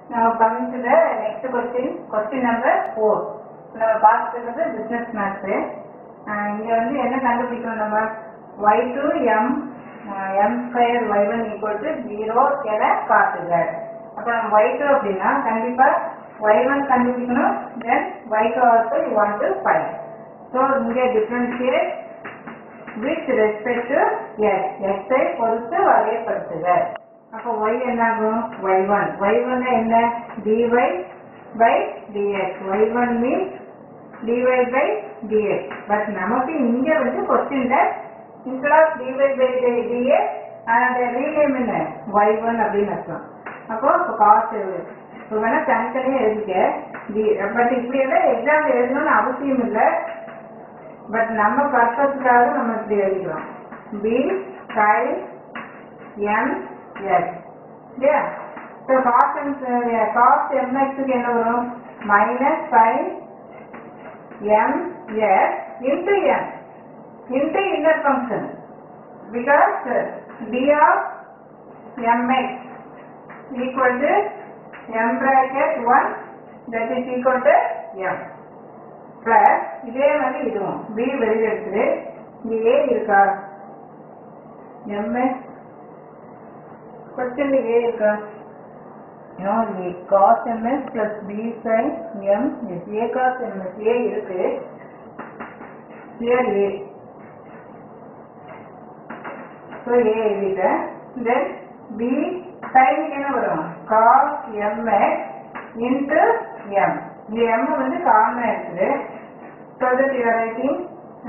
Now coming to the next question, question number four. நம்ம பார்த்துக்கிறது business maths இங்க வந்து என்ன கண்டுபிடிக்கணும் நம்ம y two M M square y one equal to zero என காட்டுக அப்போ நம்ம y டூ அப்படின்னா கண்டிப்பா y ஒன் கண்டுபிடிக்கணும் then y two also you want to find so இங்கே differentiate with respect to S எக்ஸை பொறுத்து வகைப்படுத்துக அப்போ y என்ன ஆகும் y1 y1 என்ன dy by dx y1 means dy by dx but நமக்கு இங்க வந்து கொஸ்டின்ல instead of dy by dx அதோட ரீநேம் என்ன y1 அப்படின்னு அர்த்தம் அப்போ காசு இப்போ வேணா தனித்தனியாக எழுதிக்க பட் இப்படி எல்லாம் எக்ஸாம் எழுதணும்னு அவசியம் இல்லை பட் நம்ம பர்பஸ்க்காக நம்ம இப்படி எழுதிக்கலாம் பி கை எம் எஸ் இல்லையா ஸோ காஸ்ட் காஸ்ட் எம்எக்ஸுக்கு என்ன வரும் minus five M S into M into inner function because D of M X equal to M bracket one that is equal to M plus இதே மாதிரி இதுவும் பி வெளியில் எடுத்துரு இங்க ஏ இருக்கா எம்எஸ் கொஸ்டின் ஏ இருக்கா no A cos M S plus B sine M S A cos M S A இருக்கு here A so ஏ எழுதிட்டேன் தென் பி சைனுக்கு என்ன வரும் காஸ் எம்எஸ் இன்ட்டு எம் இந்த எம் வந்து காமன் இருக்குது so that you are writing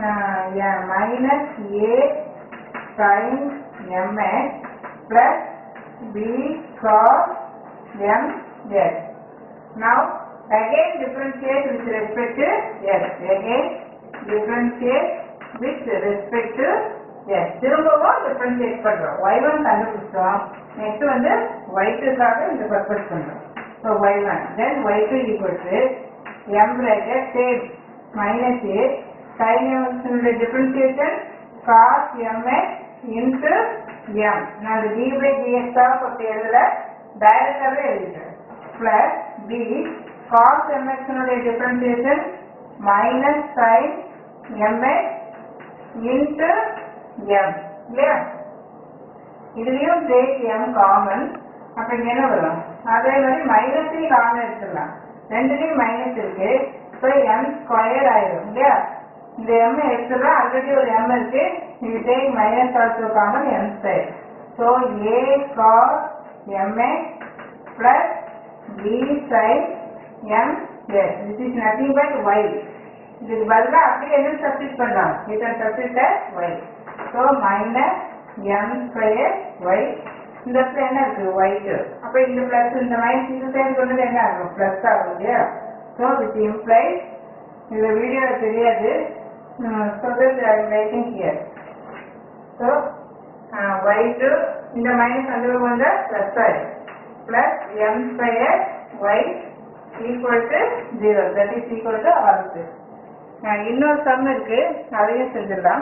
minus A sine M S plus b cos m s. Now again differentiate with respect to s. Again differentiate with respect to s. திரும்பவும் differentiate பண்றோம் y1 கண்டுபிடிச்சோம் next வந்து y2 காக இந்த purpose பண்றோம் so y1 then y2 equal to m bracket same minus a sin m differentiation cos mx into m நான் d by dx ஆக போட்டு எழுதல டைரக்டாவே எழுதிட்டேன் பிளஸ் b cos mx னுடைய differentiation minus sin mx into m இல்லையா இதுலயும் take m common அப்ப இங்க என்ன வரும் அதே மாதிரி மைனஸையும் காமன் எடுத்துடலாம் ரெண்டுலயும் மைனஸ் இருக்கு ஸோ m ஸ்கொயர் ஆயிரும் இல்லையா இந்த m எடுத்துடலாம் ஆல்ரெடி ஒரு m இருக்கு இது take minus also common m square so a cos mx plus b sin m yes this is nothing but y இதுக்கு பதிலாக அப்படியே என்ன சப்ஸ்டிட் பண்ணலாம் இது substitute y so minus m square y இந்த இடத்துல என்ன இருக்கு ஒயிட் அப்ப இந்த பிளஸ் இந்த மைனஸ் இந்த சைடு கொண்டது என்ன ஆகும் பிளஸ் ஆகும் இல்லையா ஸோ வித் இம்ப்ளை இந்த வீடியோ தெரியாது so that I writing here so white இந்த மைனஸ் அந்த வந்து பிளஸ் ஆயிடும் plus M square Y equal to zero that is equal to also இன்னொரு சம் இருக்கு அதையும் செஞ்சிடலாம்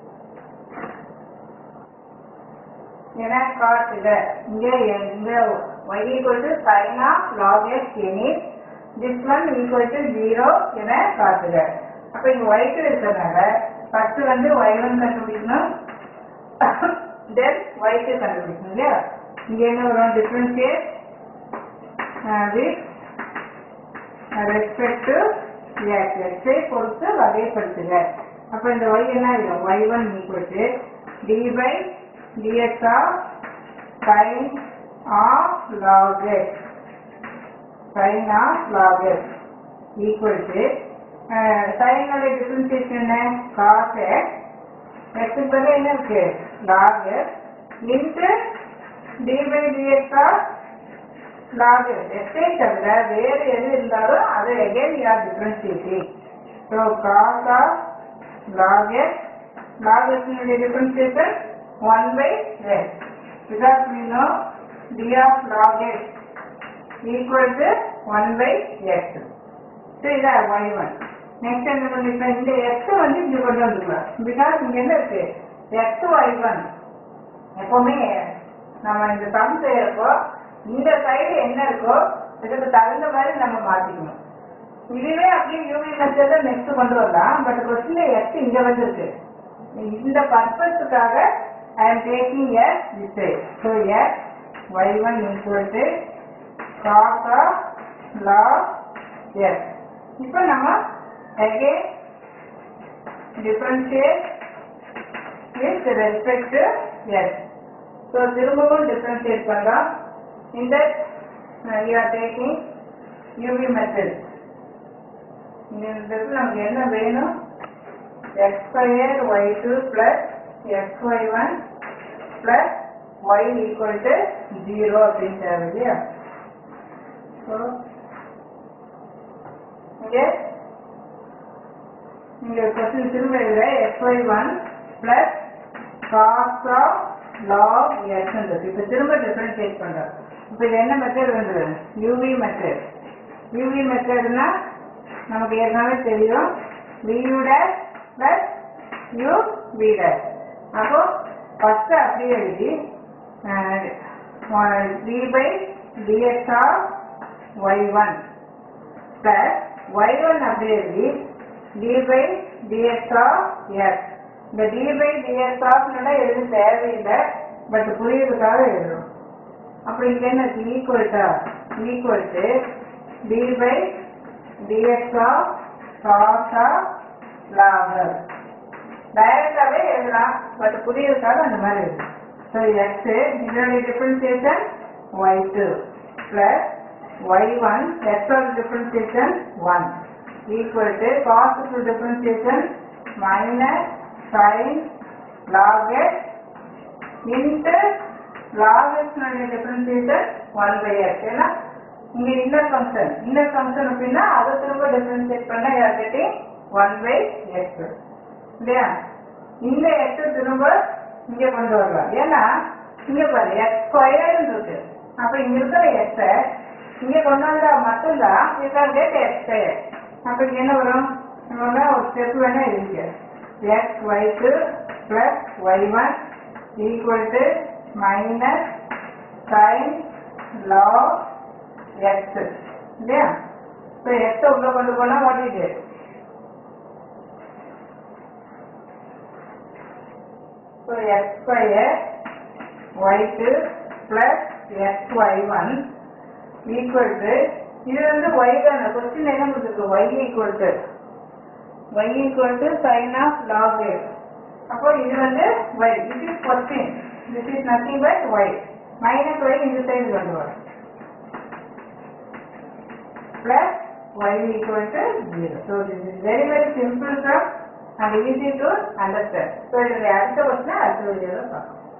ஏன்னா காட்டுக இங்க இங்க y equal to sin of log x unit this one equal to 0 என காட்டுக அப்ப இங்க y2 இருக்கிறதுனால ஃபர்ஸ்ட் வந்து y1 கண்டுபிடிக்கணும் தென் y2 கண்டுபிடிக்கணும் இல்லையா இங்க என்ன வரும் differentiate with respect to S எக்ஸை பொறுத்து வகைப்படுத்துக அப்ப இந்த y என்ன ஆயிடும் y1 equal to d by dx of sin of log x sin of log x equal to uh, sin ஓட டிஃபரன்சியேஷன் என்ன cos x x க்கு பதிலா என்ன இருக்கு log x into d by dx of log x x ஐ தவிர வேறு எது இருந்தாலும் அதை again you are differentiating so cos of log x log x னுடைய differentiation 1 by x because we know d of log x equal to 1 by x so இதா y1 next என்ன பண்ணிருக்கோம் இந்த x வந்து இப்படி கொண்டு வந்துக்கலாம் because இங்க என்ன இருக்கு x y1 எப்பவுமே நம்ம இந்த சம் செய்யறப்போ இந்த சைடு என்ன இருக்கோ இதுக்கு தகுந்த மாதிரி நம்ம மாத்திக்கணும் இதுவே அப்படியே யூவி மெத்தட நெக்ஸ்ட் கொண்டு வரலாம் பட் கொஸ்டின்ல எக்ஸ் இங்க வந்திருக்கு இந்த பர்பஸுக்காக I'm taking S this side so S Y one equal to cos of log S இப்போ நம்ம again differentiate with respect to s. So திரும்பவும் differentiate பண்ணலாம் இந்த you are taking UV method. இந்த இடத்துல நமக்கு என்ன வேணும் x squared y2 plus xy1 plus y equal to 0 அப்படின்னு தேவை இல்லையா ஸோ இங்கே இங்க கொஸ்டின் திரும்ப எழுதுற xy1 plus cos of log x ன்றது இப்போ திரும்ப டிஃபரன்ஷியேட் பண்றோம் இப்போ இது என்ன மெத்தட் வந்தது யூவி மெத்தட் யூவி மெத்தட்னா நமக்கு ஏற்கனவே தெரியும் vu dash plus u v dash அப்போ ஃபர்ஸ்ட் அப்படியே எழுதி d by dx of y1 plus y1 அப்படியே எழுதி d by dx of x இந்த d by dx of னால எழுத தேவையில்லை பட் புரியுறதுக்காக எழுதுறோம் அப்போ இங்க என்ன equal to equal to d by dx of cos of log டைரக்டாவே எழுதலாம் பட் புரியுறதுக்காக அந்த மாதிரி எழுதணும் ஸோ எக்ஸ் இதனுடைய differentiation Y two plus Y one எக்ஸோட differentiation one equal to cos differentiation minus sin log x into log x னுடைய differentiation one by X ஏன்னா இங்க இன்னர் ஃபங்க்ஷன் இன்னர் ஃபங்க்ஷன் அப்படின்னா அதை திரும்ப டிஃபரன்சியேட் பண்ணா யார் கெட்டிங் ஒன் பை எக்ஸ் இல்லையா இந்த எக்ஸ் திரும்ப இங்க கொண்டு வரலாம் ஏன்னா இங்க பாரு எக்ஸ் ஸ்கொயர்னு இருக்கு அப்ப இங்க இருக்கிற எக்ஸ இங்க கொண்டு வந்தா மட்டும்தான் you can get X square அப்ப இங்க என்ன வரும் நம்ம ஒரு ஸ்டெப் வேணா இருக்கு X Y two plus Y one equal to minus sine log X இல்லையா இப்போ எக்ஸை உள்ள கொண்டு போனா வாட் இது So x square y2 plus xy1 equal to இது வந்து y தானே கொஸ்டின் என்ன கொடுத்துருக்கு y equal to y equal to sin of log x அப்போ இது வந்து y this is question this is nothing but y minus y இந்த side கொண்டு வரும் plus y equal to 0 so this is very very simple sum and easy to understand so இதனுடைய அடுத்த question அடுத்த வீடியோவில் பார்க்கலாம்